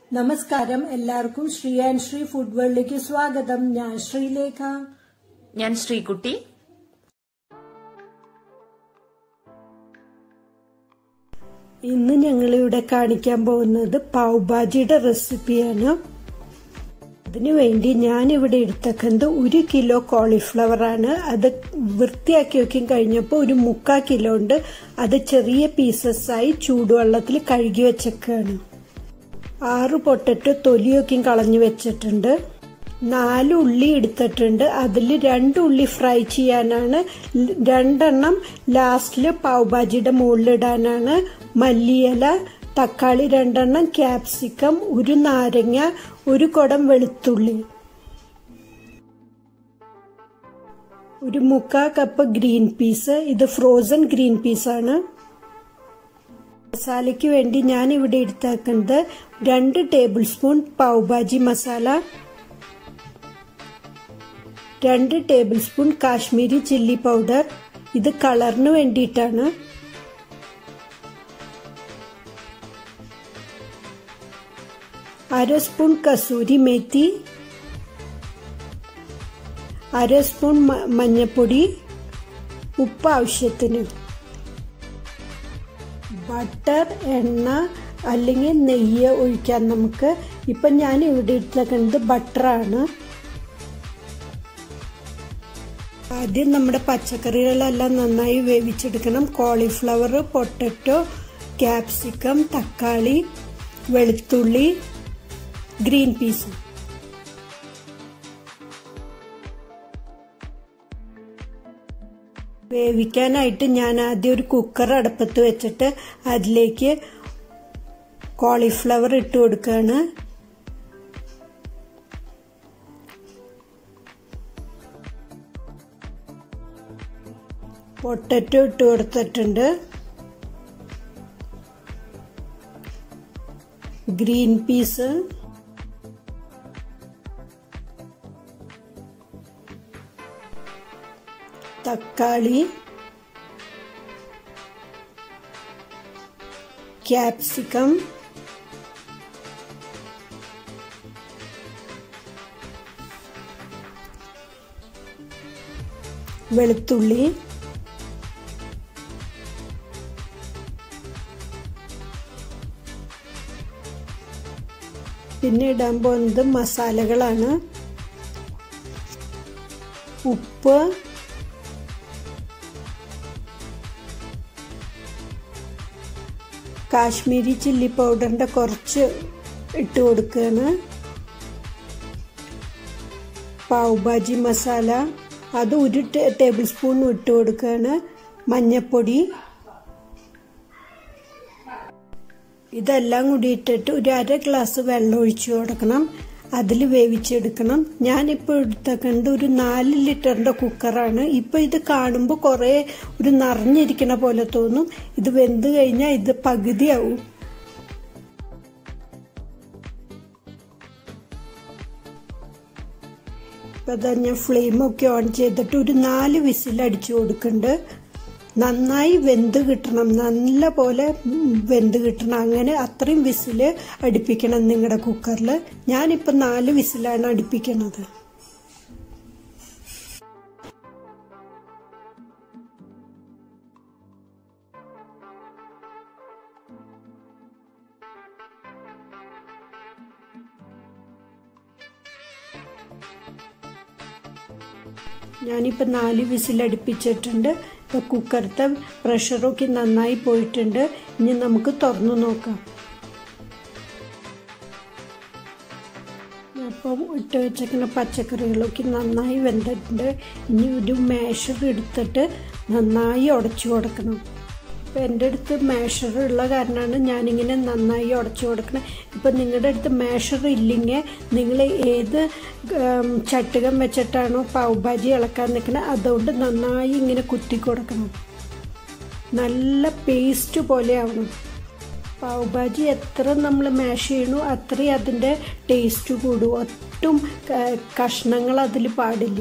നമസ്കാരം എല്ലാവർക്കും Shri and Shri food വേൾഡിലേക്ക് സ്വാഗതം ഞാൻ ശ്രീലേഖ ഞാൻ ശ്രീകുട്ടി ഇന്ന് ഞങ്ങൾ ഇവിടെ കാണിക്കാൻ പോകുന്നത് പാവുഭാജിയുടെ റെസിപ്പിയാണ് അതിനു വേണ്ടി ഞാൻ ഇവിടെ എടുത്തേക്കുന്നത് ഒരു കിലോ കോളിഫ്ലവർ ആണ് അത് വൃത്തിയാക്കി വെക്കും കഴിഞ്ഞപ്പോൾ ഒരു മുക്കാ കിലോ ഉണ്ട് അത് ചെറിയ പീസസ് ആയി ചൂടുവെള്ളത്തിൽ കഴുകി വെച്ചേക്കാണ് ആറ് പൊട്ടറ്റോ തൊലിയൊക്കെയും കളഞ്ഞു വെച്ചിട്ടുണ്ട് നാല് ഉള്ളി എടുത്തിട്ടുണ്ട് അതിൽ രണ്ട് ഉള്ളി ഫ്രൈ ചെയ്യാനാണ് രണ്ടെണ്ണം ലാസ്റ്റിൽ പാവുഭാജിയുടെ മുകളിലിടാനാണ് മല്ലിയില തക്കാളി രണ്ടെണ്ണം ക്യാപ്സിക്കം ഒരു നാരങ്ങ ഒരു കുടം വെളുത്തുള്ളി ഒരു മുക്കാ കപ്പ് ഗ്രീൻ പീസ് ഇത് ഫ്രോസൺ ഗ്രീൻ പീസാണ് മസാലയ്ക്ക് വേണ്ടി ഞാൻ ഇവിടെ എടുത്തേക്കുന്നത് രണ്ട് ടേബിൾ സ്പൂൺ പാവുഭാജി മസാല രണ്ട് tablespoon Kashmiri chilli powder ഇത് കളറിന് വേണ്ടിയിട്ടാണ് അര സ്പൂൺ കസൂരി മേത്തി അര സ്പൂൺ മഞ്ഞപ്പൊടി ഉപ്പ് ആവശ്യത്തിന് ബട്ടർ എണ്ണ അല്ലെങ്കിൽ നെയ്യ് ഒഴിക്കാൻ നമുക്ക് ഇപ്പം ഞാൻ ഇവിടെ എടുത്തേക്കുന്നത് ബട്ടറാണ് ആദ്യം നമ്മുടെ പച്ചക്കറികളെല്ലാം നന്നായി വേവിച്ചെടുക്കണം കോളിഫ്ലവർ പൊട്ടറ്റോ ക്യാപ്സിക്കം തക്കാളി വെളുത്തുള്ളി ഗ്രീൻ പീസ് വേവിക്കാനായിട്ട് ഞാൻ ആദ്യം ഒരു കുക്കർ അടുപ്പത്ത് വെച്ചിട്ട് അതിലേക്ക് കോളിഫ്ലവർ ഇട്ട് കൊടുക്കുകയാണ് പൊട്ടറ്റോ ഇട്ട് കൊടുത്തിട്ടുണ്ട് ഗ്രീൻ പീസ് തക്കാളി ക്യാപ്സിക്കം വെളുത്തുള്ളി പിന്നെ ഇടാൻ പോകുന്നത് മസാലകളാണ് ഉപ്പ് കാശ്മീരി ചില്ലി പൗഡറിൻ്റെ കുറച്ച് ഇട്ട് കൊടുക്കുകയാണ് പാവുഭാജി മസാല അത് ഒരു ടേബിൾ സ്പൂൺ ഇട്ട് കൊടുക്കുകയാണ് മഞ്ഞപ്പൊടി ഇതെല്ലാം കൂടി ഇട്ടിട്ട് ഒരു അര ഗ്ലാസ് വെള്ളം ഒഴിച്ചു കൊടുക്കണം അതിൽ വേവിച്ചെടുക്കണം ഞാനിപ്പോൾ എടുത്തേക്കുന്നത് ഒരു നാല് ലിറ്ററിൻ്റെ കുക്കറാണ് ഇപ്പോൾ ഇത് കാണുമ്പോൾ കുറേ ഒരു നിറഞ്ഞിരിക്കണ പോലെ തോന്നും ഇത് വെന്ത് കഴിഞ്ഞാൽ ഇത് പകുതിയാവും ഇപ്പം അതാ ഞാൻ ഫ്ലെയിമൊക്കെ ഓൺ ചെയ്തിട്ട് ഒരു നാല് വിസിൽ അടിച്ചു കൊടുക്കുന്നുണ്ട് നന്നായി വെന്ത് കിട്ടണം നല്ല പോലെ വെന്ത് കിട്ടണം അങ്ങനെ അത്രയും വിസിൽ അടുപ്പിക്കണം നിങ്ങളുടെ കുക്കറിൽ ഞാനിപ്പോൾ നാല് വിസിലാണ് അടുപ്പിക്കണത് ഞാനിപ്പോൾ നാല് വിസിൽ അടുപ്പിച്ചിട്ടുണ്ട് ഇപ്പോൾ കുക്കറത്തെ പ്രഷറൊക്കെ നന്നായി പോയിട്ടുണ്ട് ഇനി നമുക്ക് തുറന്നു നോക്കാം അപ്പം ഇട്ട് വെച്ചേക്കുന്ന പച്ചക്കറികളൊക്കെ നന്നായി വെന്തിട്ടുണ്ട് ഇനി ഒരു മേഷർ എടുത്തിട്ട് നന്നായി ഉടച്ചു കൊടുക്കണം ഇപ്പം എൻ്റെ അടുത്ത് മേഷർ ഉള്ള കാരണമാണ് ഞാനിങ്ങനെ നന്നായി ഉടച്ചു കൊടുക്കണം ഇപ്പം നിങ്ങളുടെ അടുത്ത് മേഷർ ഇല്ലെങ്കിൽ നിങ്ങൾ ഏത് ചട്ടുകം വെച്ചിട്ടാണോ പാവുഭാജി ഇളക്കാൻ നിൽക്കുന്നത് അതുകൊണ്ട് നന്നായി ഇങ്ങനെ കുത്തി കൊടുക്കണം നല്ല പേസ്റ്റ് പോലെ ആവണം പാവുഭാജി എത്ര നമ്മൾ മാഷ് ചെയ്യണോ അത്രയും അതിൻ്റെ ടേസ്റ്റ് കൂടും ഒട്ടും കഷ്ണങ്ങൾ അതിൽ പാടില്ല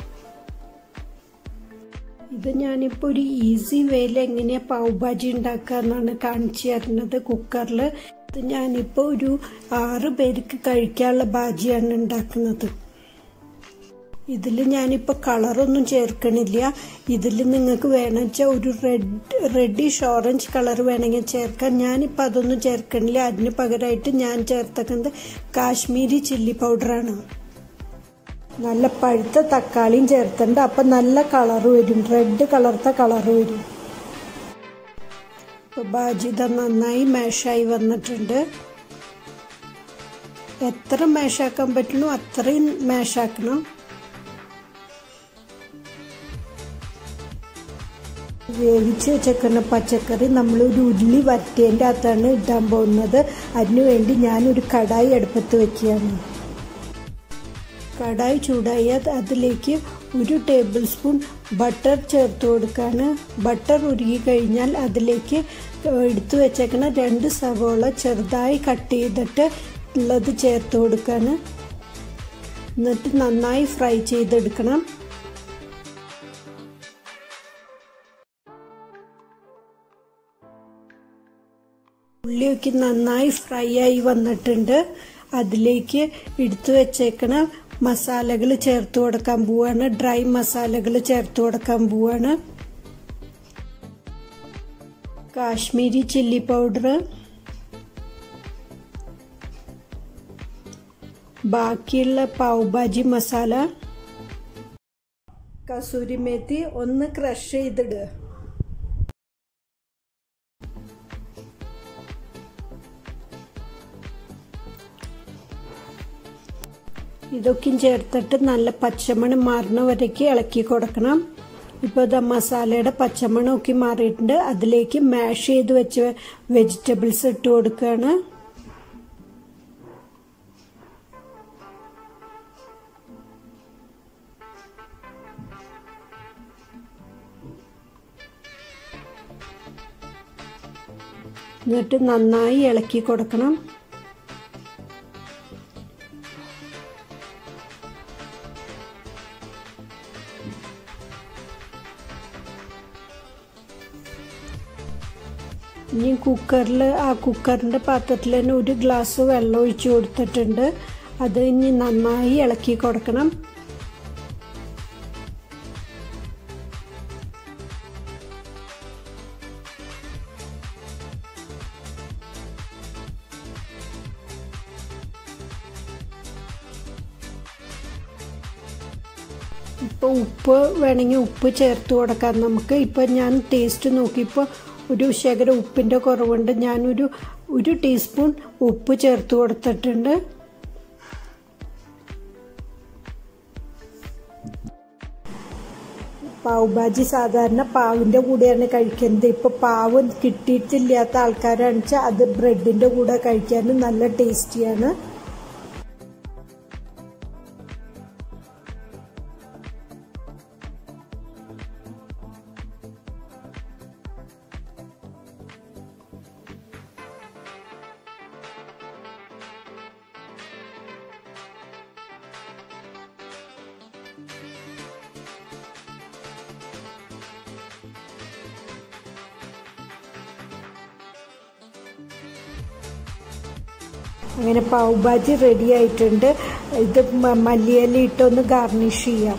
ഇത് ഞാനിപ്പോൾ ഒരു ഈസി വേയിൽ എങ്ങനെയാണ് പാവ് ഭാജി ഉണ്ടാക്കുക എന്നാണ് കാണിച്ചു തരുന്നത് കുക്കറിൽ ഇത് ഞാനിപ്പോൾ ഒരു ആറ് പേർക്ക് കഴിക്കാനുള്ള ബാജിയാണ് ഉണ്ടാക്കുന്നത് ഇതിൽ ഞാനിപ്പോൾ കളറൊന്നും ചേർക്കണില്ല ഇതിൽ നിങ്ങൾക്ക് വേണമെന്ന് വെച്ചാൽ ഒരു റെഡ് റെഡിഷ് ഓറഞ്ച് കളർ വേണമെങ്കിൽ ചേർക്കാം ഞാനിപ്പോൾ അതൊന്നും ചേർക്കണില്ല അതിന് പകരമായിട്ട് ഞാൻ ചേർത്തക്കുന്നത് കാശ്മീരി ചില്ലി പൗഡറാണ് നല്ല പഴുത്ത തക്കാളിയും ചേർത്തിട്ടുണ്ട് അപ്പം നല്ല കളർ വരും റെഡ് കളർത്ത കളർ വരും ഇപ്പോൾ ബാജിത നന്നായി മാഷായി വന്നിട്ടുണ്ട് എത്ര മാഷാക്കാൻ പറ്റണോ അത്രയും മാഷാക്കണം വേവിച്ച് വെച്ചേക്കുന്ന പച്ചക്കറി നമ്മൾ ഒരു ഉരുളി വരട്ടേൻ്റെ അകത്താണ് ഇടാൻ പോകുന്നത് അതിനുവേണ്ടി ഞാനൊരു കടായി അടുപ്പത്ത് വെക്കുകയാണ് കടായി ചൂടായാൽ അതിലേക്ക് ഒരു ടേബിൾ സ്പൂൺ ബട്ടർ ചേർത്ത് കൊടുക്കാണ് ബട്ടർ ഉരുകി കഴിഞ്ഞാൽ അതിലേക്ക് എടുത്തു വെച്ചേക്കണ രണ്ട് സവോള ചെറുതായി കട്ട് ചെയ്തിട്ട് ഉള്ളത് ചേർത്ത് കൊടുക്കാണ് എന്നിട്ട് നന്നായി ഫ്രൈ ചെയ്തെടുക്കണം ഉള്ളിയൊക്കെ നന്നായി ഫ്രൈ ആയി വന്നിട്ടുണ്ട് അതിലേക്ക് എടുത്തു വെച്ചേക്കണ മസാലകൾ ചേർത്ത് കൊടുക്കാൻ പോവാണ് ഡ്രൈ മസാലകൾ ചേർത്ത് കൊടുക്കാൻ പോവാണ് കാശ്മീരി ചില്ലി പൗഡർ ബാക്കിയുള്ള പാവുഭാജി മസാല കസൂരി മേത്തി ഒന്ന് ക്രഷ് ചെയ്തിടുക ഇതൊക്കെയും ചേർത്തിട്ട് നല്ല പച്ചമണം മാറുന്ന വരയ്ക്ക് ഇളക്കി കൊടുക്കണം ഇപ്പോൾ ഇത് മസാലയുടെ പച്ചമണമൊക്കെ മാറിയിട്ടുണ്ട് അതിലേക്ക് മാഷ് ചെയ്ത് വെച്ച വെജിറ്റബിൾസ് ഇട്ട് കൊടുക്കുകയാണ് എന്നിട്ട് നന്നായി ഇളക്കി കൊടുക്കണം ഇനി കുക്കറിൽ ആ കുക്കറിൻ്റെ പാത്രത്തിൽ തന്നെ ഒരു ഗ്ലാസ് വെള്ളം ഒഴിച്ചു കൊടുത്തിട്ടുണ്ട് അത് ഇനി നന്നായി ഇളക്കി കൊടുക്കണം ഇപ്പോൾ ഉപ്പ് വേണമെങ്കിൽ ഉപ്പ് ചേർത്ത് കൊടുക്കാം നമുക്ക് ഇപ്പോൾ ഞാൻ ടേസ്റ്റ് നോക്കിയപ്പോൾ ഒരു ശകരം ഉപ്പിൻ്റെ കുറവുണ്ട് ഞാനൊരു ഒരു ടീസ്പൂൺ ഉപ്പ് ചേർത്ത് കൊടുത്തിട്ടുണ്ട് പാവ് ഭാജി സാധാരണ പാവിൻ്റെ കൂടെയാണ് കഴിക്കുന്നത് ഇപ്പോൾ പാവ് കിട്ടിയിട്ടില്ലാത്ത ആൾക്കാരാണെന്ന് വെച്ചാൽ അത് ബ്രെഡിൻ്റെ കൂടെ കഴിക്കാനും നല്ല ടേസ്റ്റിയാണ് അങ്ങനെ പാവ് ഭാജി റെഡി ആയിട്ടുണ്ട് ഇത് മല്ലിയില ഇട്ടൊന്ന് ഗാർണിഷ് ചെയ്യാം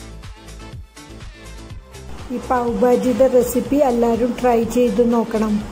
ഈ പാവ് ഭാജിയുടെ റെസിപ്പി എല്ലാവരും ട്രൈ ചെയ്ത് നോക്കണം